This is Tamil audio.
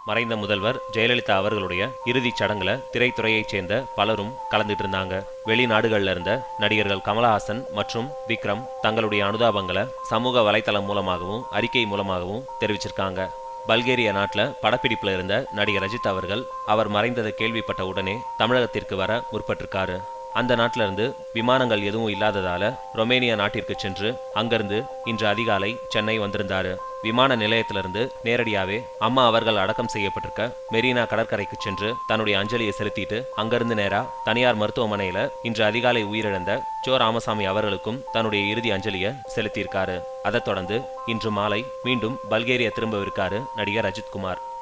மறைந்த முதல்வர் ஜெயலலிதா அவர்களுடைய இறுதிச் சடங்குல திரைத்துறையைச் சேர்ந்த பலரும் கலந்துட்டு இருந்தாங்க வெளிநாடுகள்ல இருந்த நடிகர்கள் கமலஹாசன் மற்றும் விக்ரம் தங்களுடைய அனுதாபங்களை சமூக வலைத்தளம் மூலமாகவும் அறிக்கை மூலமாகவும் தெரிவிச்சிருக்காங்க பல்கேரிய நாட்டில் படப்பிடிப்பில் இருந்த நடிகர் ரஜித் அவர்கள் அவர் மறைந்ததை கேள்விப்பட்ட உடனே தமிழகத்திற்கு வர முற்பட்டிருக்காரு அந்த நாட்டில இருந்து விமானங்கள் எதுவும் இல்லாததால ரொமேனியா நாட்டிற்கு சென்று அங்கிருந்து இன்று அதிகாலை சென்னை வந்திருந்தாரு விமான நிலையத்திலிருந்து நேரடியாவே அம்மா அவர்கள் அடக்கம் செய்யப்பட்டிருக்க மெரினா கடற்கரைக்கு சென்று தன்னுடைய அஞ்சலியை செலுத்திட்டு அங்கிருந்து நேரா தனியார் மருத்துவமனையில இன்று அதிகாலை உயிரிழந்த சோ ராமசாமி அவர்களுக்கும் தன்னுடைய இறுதி அஞ்சலியை செலுத்தியிருக்காரு அதைத் தொடர்ந்து இன்று மாலை மீண்டும் பல்கேரியா திரும்பவிருக்காரு நடிகர் அஜித்குமார்